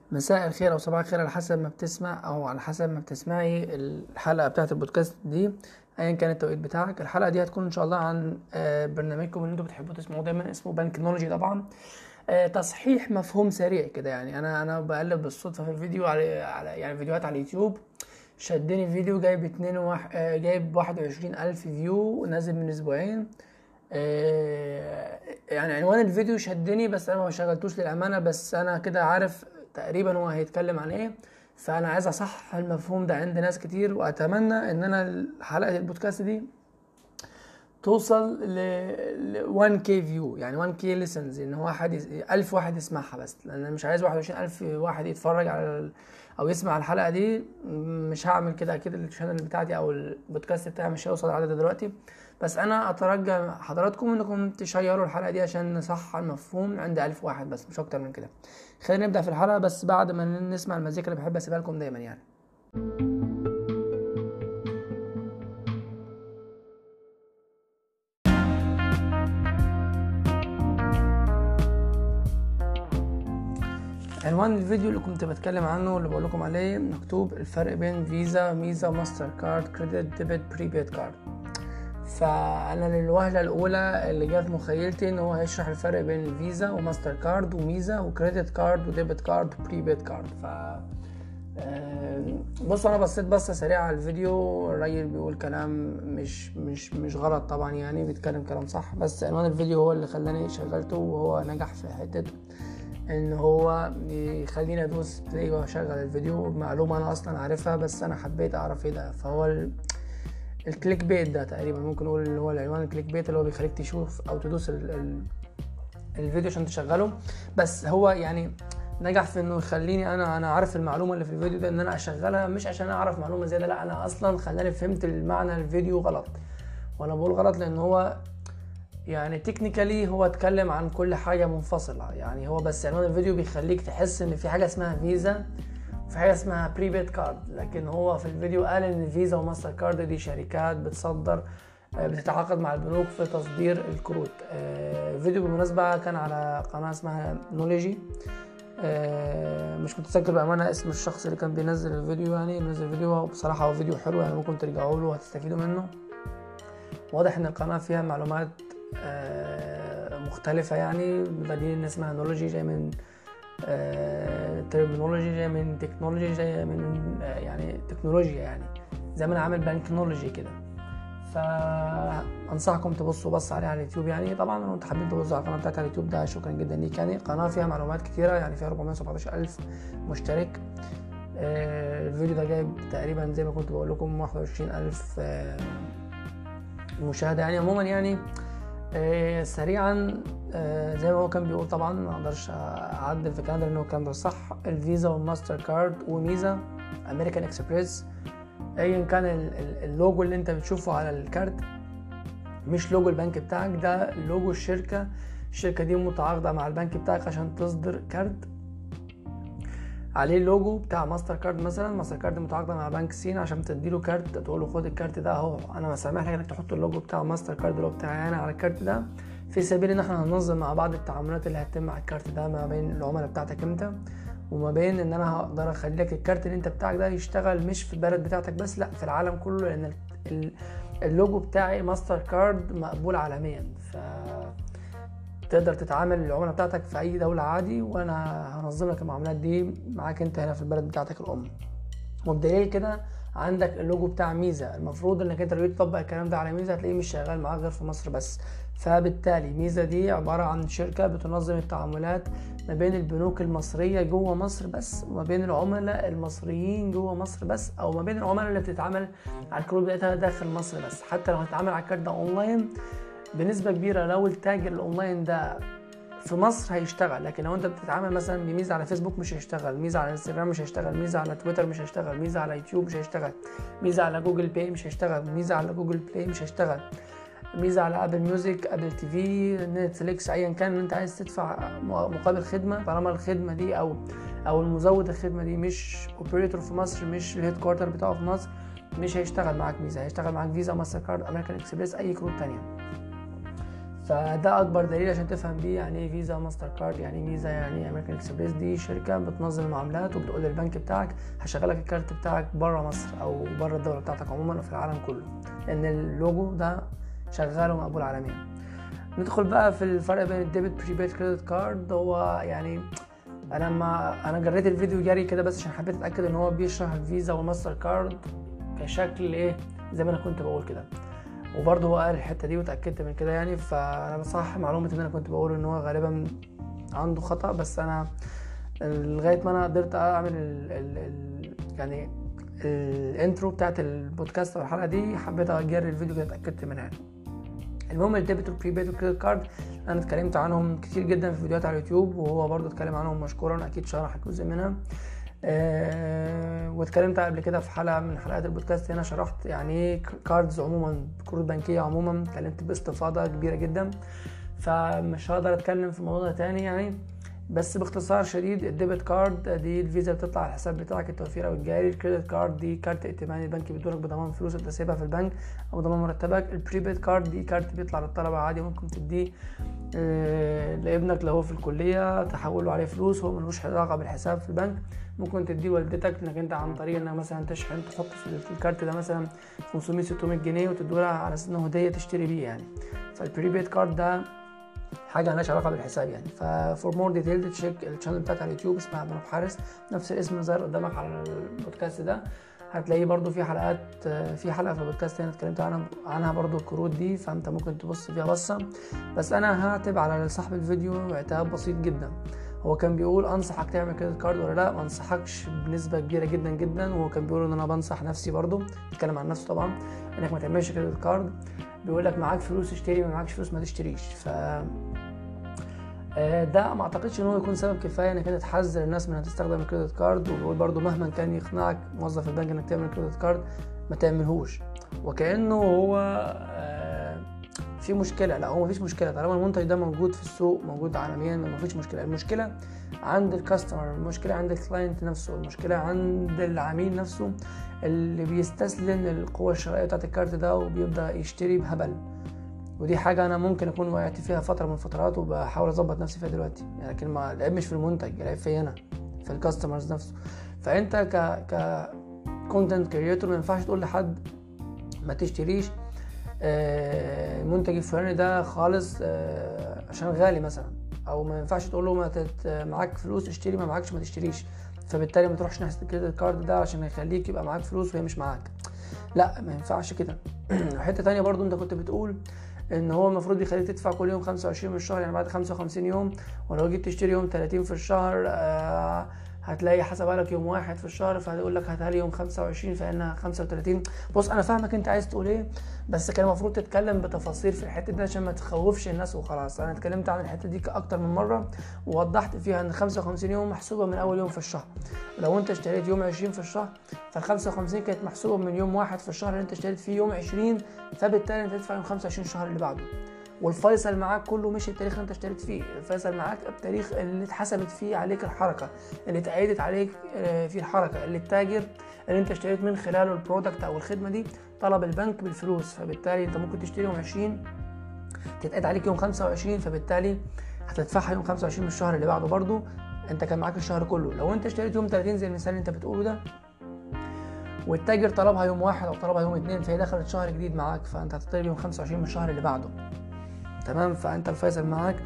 مساء الخير او صباح الخير على حسب ما بتسمع او على حسب ما بتسمعي الحلقه بتاعت البودكاست دي ايا كان التوقيت بتاعك الحلقه دي هتكون ان شاء الله عن آه، برنامجكم اللي انتوا بتحبوا تسمعوه دايما اسمه بنكنولوجي طبعا آه، تصحيح مفهوم سريع كده يعني انا انا بقلب بالصدفه في الفيديو على, على يعني فيديوهات على اليوتيوب شدني فيديو جايب اتنين وح... آه، جايب واحد وعشرين الف فيو نازل من اسبوعين آه، يعني عنوان الفيديو شدني بس انا ما شغلتوش للامانه بس انا كده عارف تقريبا هو هيتكلم عن ايه فانا عايز اصحح المفهوم ده عند ناس كتير واتمنى ان انا حلقه البودكاست دي توصل ل 1 كي فيو يعني 1 كي ليسنز ان هو واحد يس... 1000 واحد يسمعها بس لان انا مش عايز 21000 واحد يتفرج على ال... او يسمع الحلقه دي مش هعمل كده اكيد الشانل بتاعتي او البودكاست بتاعي مش هيوصل العدد ده دلوقتي بس انا اترجى حضراتكم انكم تشيروا الحلقه دي عشان نصحح المفهوم عند ألف واحد بس مش اكتر من كده خلينا نبدا في الحلقه بس بعد ما نسمع المزيكا اللي بحب اسيبها لكم دايما يعني عنوان الفيديو اللي كنت بتكلم عنه اللي بقول لكم عليه مكتوب الفرق بين فيزا ميزا ماستر كارد كريدت ديبت بريبيد كارد فانا للوهله الاولى اللي جت مخيلتي ان هو هيشرح الفرق بين الفيزا وماستر كارد وميزا وكريدت كارد وديبت كارد وبريبيد كارد ف بصوا انا بصيت بصه سريعه على الفيديو الراجل بيقول كلام مش مش مش غلط طبعا يعني بيتكلم كلام صح بس عنوان الفيديو هو اللي خلاني شغلته وهو نجح في حته ان هو يخليني ادوس بلاي واشغل الفيديو معلومه انا اصلا عارفها بس انا حبيت اعرف ايه ده فهو ال... الكليك بيت ده تقريبا ممكن نقول اللي هو العنوان الكليك بيت اللي هو بيخليك تشوف او تدوس ال... ال... الفيديو عشان تشغله بس هو يعني نجح في انه يخليني انا انا عارف المعلومه اللي في الفيديو ده ان انا اشغلها مش عشان اعرف معلومه زياده لا انا اصلا خلاني فهمت المعنى الفيديو غلط وانا بقول غلط لان هو يعني تكنيكالي هو اتكلم عن كل حاجة منفصلة يعني هو بس عنوان الفيديو بيخليك تحس ان في حاجة اسمها فيزا وفي حاجة اسمها بريبيد كارد لكن هو في الفيديو قال ان فيزا وماستر كارد دي شركات بتصدر بتتعاقد مع البنوك في تصدير الكروت الفيديو بالمناسبة كان على قناة اسمها نولوجي مش متذكر بأمانة اسم الشخص اللي كان بينزل الفيديو يعني نزل الفيديو بصراحة هو فيديو حلو يعني ممكن ترجعوا له وهتستفيدوا منه واضح ان القناة فيها معلومات مختلفة يعني بدليل ان اسمها نولوجي جاي من ترمينولوجي جاي من تكنولوجي جاي من يعني تكنولوجيا يعني زي ما انا عامل بنكنولوجي كده فانصحكم تبصوا بص عليها على اليوتيوب يعني طبعا لو انتوا حابين تبصوا على القناه بتاعتي على اليوتيوب ده شكرا جدا ليك يعني قناه فيها معلومات كتيره يعني فيها 417 الف مشترك الفيديو ده جايب تقريبا زي ما كنت بقول لكم 21 الف مشاهده يعني عموما يعني آه سريعا آه زي ما هو كان بيقول طبعا ما اقدرش اعدل في الكلام ده لانه الكلام ده صح الفيزا والماستر كارد وميزا امريكان اكسبريس ايا كان اللوجو اللي انت بتشوفه على الكارت مش لوجو البنك بتاعك ده لوجو الشركة الشركة دي متعاقدة مع البنك بتاعك عشان تصدر كارت عليه اللوجو بتاع ماستر كارد مثلا ماستر كارد متعاقده مع بنك سين عشان تديله كارت تقول له خد الكارت ده اهو انا مسامح لك انك تحط اللوجو بتاع ماستر كارد اللي هو بتاعي انا على الكارت ده في سبيل ان احنا هننظم مع بعض التعاملات اللي هتتم على الكارت ده ما بين العملاء بتاعتك انت وما بين ان انا هقدر اخلي لك الكارت اللي انت بتاعك ده يشتغل مش في البلد بتاعتك بس لا في العالم كله لان اللوجو بتاعي ماستر كارد مقبول عالميا ف تقدر تتعامل العملاء بتاعتك في اي دوله عادي وانا هنظم لك المعاملات دي معاك انت هنا في البلد بتاعتك الام وبدليل كده عندك اللوجو بتاع ميزه المفروض انك انت لو جيت تطبق الكلام ده على ميزه هتلاقيه مش شغال معاك غير في مصر بس فبالتالي ميزه دي عباره عن شركه بتنظم التعاملات ما بين البنوك المصريه جوه مصر بس وما بين العملاء المصريين جوه مصر بس او ما بين العملاء اللي بتتعامل على الكروت بتاعتها داخل مصر بس حتى لو هتتعامل على الكارت ده اونلاين بنسبه كبيره لو التاجر الاونلاين ده في مصر هيشتغل لكن لو انت بتتعامل مثلا بميزه على فيسبوك مش هيشتغل ميزه على انستجرام مش هيشتغل ميزه على تويتر مش هيشتغل ميزه على يوتيوب مش هيشتغل ميزه على جوجل باي مش هيشتغل ميزه على جوجل بلاي مش هيشتغل ميزه على ابل ميوزك ابل تي في نتفليكس ايا كان اللي انت عايز تدفع مقابل خدمه طالما الخدمه دي او او المزود الخدمه دي مش اوبريتور في مصر مش الهيد كوارتر بتاعه في مصر مش هيشتغل معاك ميزه هيشتغل معاك فيزا ماستر كارد امريكان اكسبريس اي كروت تانية فده اكبر دليل عشان تفهم بيه يعني ايه فيزا ماستر كارد يعني إيه ميزه يعني ايه امريكان اكسبريس دي شركه بتنظم المعاملات وبتقول للبنك بتاعك هشغلك الكارت بتاعك بره مصر او بره الدوله بتاعتك عموما وفي العالم كله لان اللوجو ده شغال ومقبول عالميا ندخل بقى في الفرق بين الديبت بريبيد كريدت كارد هو يعني انا ما انا جريت الفيديو جري كده بس عشان حبيت اتاكد ان هو بيشرح الفيزا والماستر كارد كشكل ايه زي ما انا كنت بقول كده وبرضه هو قال الحته دي واتاكدت من كده يعني فانا بصح معلومه ان انا كنت بقول ان هو غالبا عنده خطا بس انا لغايه ما انا قدرت اعمل ال ال ال يعني الانترو بتاعت البودكاست او الحلقه دي حبيت اجري الفيديو كده اتاكدت منها يعني. المهم الديبت والبريبيد والكريدت كارد انا اتكلمت عنهم كتير جدا في فيديوهات على اليوتيوب وهو برضه اتكلم عنهم مشكورا اكيد شرح جزء منها أه واتكلمت قبل كده في حلقه من حلقات البودكاست هنا شرحت يعني ايه كاردز عموما كروت بنكيه عموما اتكلمت باستفاضه كبيره جدا فمش هقدر اتكلم في الموضوع ده تاني يعني بس باختصار شديد الديبت كارد دي الفيزا بتطلع على الحساب بتاعك التوفير او الجاري الكريدت كارد دي كارت ائتماني البنك بيدولك بضمان فلوس انت سايبها في البنك او ضمان مرتبك البريبيد كارد دي كارت بيطلع للطلبه عادي ممكن تديه آه لابنك لو هو في الكليه تحول له عليه فلوس هو ملوش علاقه بالحساب في البنك ممكن تديه لوالدتك انك انت عن طريق انك مثلا تشحن تحط في الكارت ده مثلا 500 600 جنيه وتدولها على اساس انه هديه تشتري بيه يعني فالبريبيد كارد ده حاجه مالهاش علاقه بالحساب يعني ففور مور ديتيل تشيك الشانل بتاعت على اليوتيوب اسمها بنوب حارس نفس الاسم ظاهر قدامك على البودكاست ده هتلاقيه برضو في حلقات في حلقه في البودكاست هنا اتكلمت عنها عنها برضو الكروت دي فانت ممكن تبص فيها بصه بس انا هعتب على صاحب الفيديو عتاب بسيط جدا هو كان بيقول انصحك تعمل كريدت كارد ولا لا ما انصحكش بنسبه كبيره جدا جدا وهو كان بيقول ان انا بنصح نفسي برضو بيتكلم عن نفسه طبعا انك ما تعملش كريدت كارد بيقول لك معاك فلوس اشتري ما معاكش فلوس ما تشتريش ف ده ما اعتقدش ان هو يكون سبب كفايه انك انت تحذر الناس من انها تستخدم الكريدت كارد وبيقول برضو مهما كان يقنعك موظف البنك انك تعمل كريدت كارد ما تعملهوش وكانه هو في مشكله لا هو مفيش مشكله طالما المنتج ده موجود في السوق موجود عالميا مفيش مشكله المشكله عند الكاستمر المشكله عند الكلاينت نفسه المشكله عند العميل نفسه اللي بيستسلم للقوه الشرائيه بتاعت الكارت ده وبيبدا يشتري بهبل ودي حاجة أنا ممكن أكون وقعت فيها فترة من الفترات وبحاول أظبط نفسي فيها دلوقتي يعني لكن ما العيب مش في المنتج العيب في هنا في الكاستمرز نفسه فأنت ك ك كونتنت كريتور ما ينفعش تقول لحد ما تشتريش المنتج الفلاني ده خالص عشان غالي مثلا او ما ينفعش تقول له ما تت... معاك فلوس اشتري ما معاكش ما تشتريش فبالتالي ما تروحش ناحيه الكريدت كارد ده عشان يخليك يبقى معاك فلوس وهي مش معاك لا ما ينفعش كده حته تانية برضو انت كنت بتقول ان هو المفروض يخليك تدفع كل يوم 25 من الشهر يعني بعد 55 يوم ولو جيت تشتري يوم 30 في الشهر آه هتلاقي حسبها لك يوم واحد في الشهر فهيقول لك هاتها لي يوم 25 فانها 35 بص انا فاهمك انت عايز تقول ايه بس كان المفروض تتكلم بتفاصيل في الحته دي عشان ما تخوفش الناس وخلاص انا اتكلمت عن الحته دي اكتر من مره ووضحت فيها ان 55 يوم محسوبه من اول يوم في الشهر لو انت اشتريت يوم 20 في الشهر فال 55 كانت محسوبه من يوم واحد في الشهر اللي انت اشتريت فيه يوم 20 فبالتالي انت تدفع يوم 25 الشهر اللي بعده والفيصل معاك كله مش التاريخ اللي انت اشتريت فيه الفيصل معاك التاريخ اللي اتحسبت فيه عليك الحركه اللي اتعيدت عليك فيه الحركه اللي التاجر اللي انت اشتريت من خلاله البرودكت او الخدمه دي طلب البنك بالفلوس فبالتالي انت ممكن تشتري يوم 20 تتقاد عليك يوم 25 فبالتالي هتدفعها يوم 25 من الشهر اللي بعده برضه انت كان معاك الشهر كله لو انت اشتريت يوم 30 زي المثال اللي انت بتقوله ده والتاجر طلبها يوم واحد او طلبها يوم اتنين فهي دخلت شهر جديد معاك فانت هتطلب يوم 25 من الشهر اللي بعده تمام فانت الفيصل معاك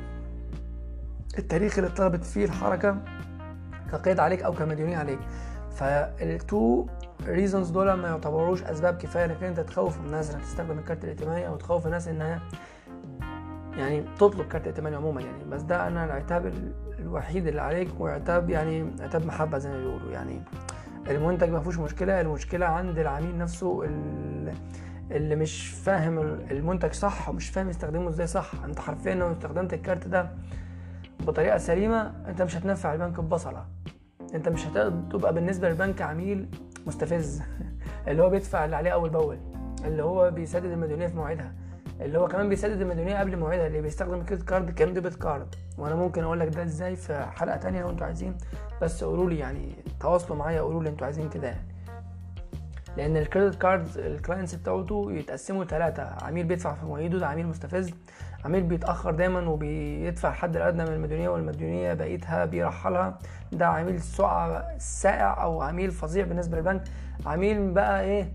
التاريخ اللي اتطلبت فيه الحركه كقيد عليك او كمديونية عليك فالتو ريزونز دول ما يعتبروش اسباب كفايه انك انت تخوف الناس انها تستخدم الكارت الائتماني او تخوف الناس انها يعني تطلب كارت ائتماني عموما يعني بس ده انا العتاب الوحيد اللي عليك وعتاب يعني عتاب محبه زي ما بيقولوا يعني المنتج ما فيهوش مشكله المشكله عند العميل نفسه اللي مش فاهم المنتج صح ومش فاهم يستخدمه ازاي صح انت حرفيا لو استخدمت الكارت ده بطريقه سليمه انت مش هتنفع البنك ببصله انت مش هتبقى بالنسبه للبنك عميل مستفز اللي هو بيدفع اللي عليه اول باول اللي هو بيسدد المديونيه في موعدها اللي هو كمان بيسدد المديونيه قبل موعدها اللي بيستخدم الكريدت كارد كام ديبت كارد وانا ممكن اقول لك ده ازاي في حلقه تانية لو انتوا عايزين بس قولوا لي يعني تواصلوا معايا قولوا لي انتوا عايزين كده يعني لان الكريدت كارد الكلاينتس بتاعته يتقسموا ثلاثة عميل بيدفع في مواعيده ده عميل مستفز عميل بيتاخر دايما وبيدفع الحد الادنى من المديونيه والمديونيه بقيتها بيرحلها ده عميل سقع سائع او عميل فظيع بالنسبه للبنك عميل بقى ايه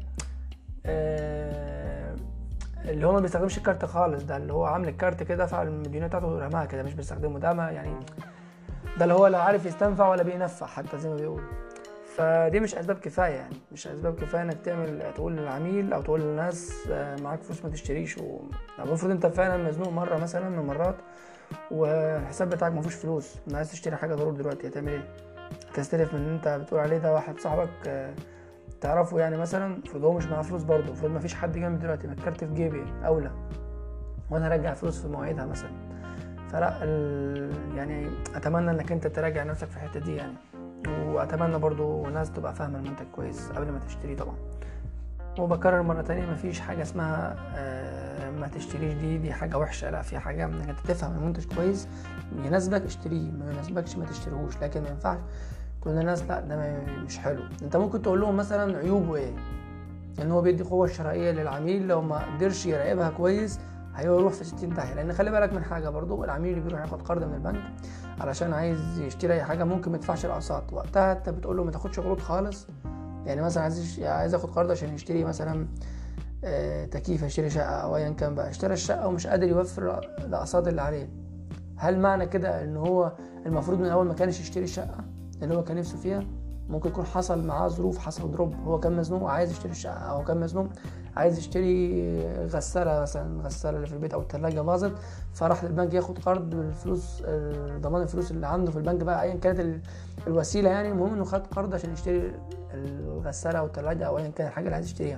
آه اللي هو ما بيستخدمش الكارت خالص ده اللي هو عامل الكارت كده دفع المديونيه بتاعته ورماها كده مش بيستخدمه ده ما يعني ده اللي هو لا عارف يستنفع ولا بينفع حتى زي ما بيقولوا فدي مش اسباب كفايه يعني مش اسباب كفايه انك تعمل تقول للعميل او تقول للناس آه، معاك فلوس ما تشتريش و... يعني المفروض انت فعلا مزنوق مره مثلا من المرات والحساب بتاعك ما فيهوش فلوس ما عايز تشتري حاجه ضروري دلوقتي هتعمل ايه هتستلف من اللي انت بتقول عليه ده واحد صاحبك آه، تعرفه يعني مثلا المفروض هو مش معاه فلوس برضه المفروض ما فيش حد جنبي دلوقتي ما الكارت في جيبي اولى وانا ارجع فلوس في مواعيدها مثلا فلا ال... يعني اتمنى انك انت تراجع نفسك في الحته دي يعني واتمنى برضو الناس تبقى فاهمه المنتج كويس قبل ما تشتريه طبعا وبكرر مرة تانية مفيش حاجة اسمها آه، ما تشتريش دي دي حاجة وحشة لا في حاجة انك انت تفهم المنتج كويس يناسبك اشتريه ما يناسبكش ما تشتريهوش لكن ما ينفعش تقول للناس لا ده ما- مش حلو انت ممكن تقول لهم مثلا عيوبه ايه ان هو بيدي قوة شرائية للعميل لو ما قدرش يراقبها كويس هيروح في 60 داهية لان خلي بالك من حاجة برضو العميل اللي بيروح ياخد قرض من البنك علشان عايز يشتري اي حاجة ممكن ما يدفعش الاقساط وقتها انت بتقول له ما تاخدش قروض خالص يعني مثلا عايز يش- عايز ياخد قرض عشان يشتري مثلا آه، تكييف يشتري شقة او ايا كان بقى اشترى الشقة ومش قادر يوفر الاقساط اللي عليه هل معنى كده ان هو المفروض من الاول ما كانش يشتري الشقة اللي هو كان نفسه فيها ممكن يكون حصل معاه ظروف حصل دروب هو كان مزنوق عايز يشتري الشقة او كان مزنوق عايز يشتري غسالة مثلا الغسالة اللي في البيت او التلاجة باظت فراح للبنك ياخد قرض بالفلوس آه، ضمان الفلوس اللي عنده في البنك بقى ايا كانت ال- الوسيلة يعني المهم انه خد قرض عشان يشتري الغسالة او التلاجة او ايا كان الحاجة اللي عايز يشتريها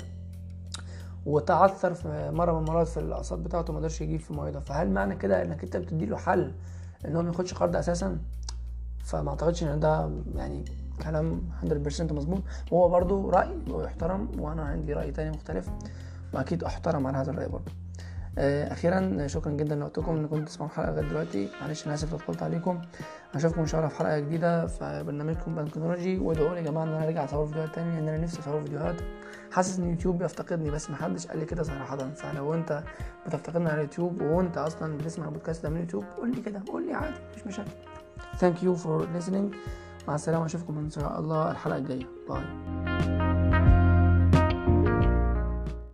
وتعثر في مره من المرات في الاقساط بتاعته ما قدرش يجيب في مواعيده فهل معنى كده انك انت بتدي له حل ان هو ما ياخدش قرض اساسا فما اعتقدش ان ده يعني كلام 100% مظبوط وهو برضو راي ويحترم وانا عندي راي تاني مختلف واكيد احترم على هذا الراي برضو آه، اخيرا شكرا جدا لوقتكم ان كنتوا تسمعوا الحلقه لغايه دلوقتي معلش انا اسف لو طولت عليكم اشوفكم ان شاء الله في حلقه جديده في برنامجكم بنكنولوجي وادعوا لي يا جماعه ان انا ارجع اصور فيديوهات تاني لان انا نفسي اصور فيديوهات حاسس ان يوتيوب بيفتقدني بس محدش قال لي كده صراحه فلو انت بتفتقدني على اليوتيوب وانت اصلا بتسمع البودكاست ده من اليوتيوب قول لي كده قول لي عادي مش مشاكل ثانك يو فور listening مع السلامه اشوفكم ان شاء الله الحلقه الجايه باي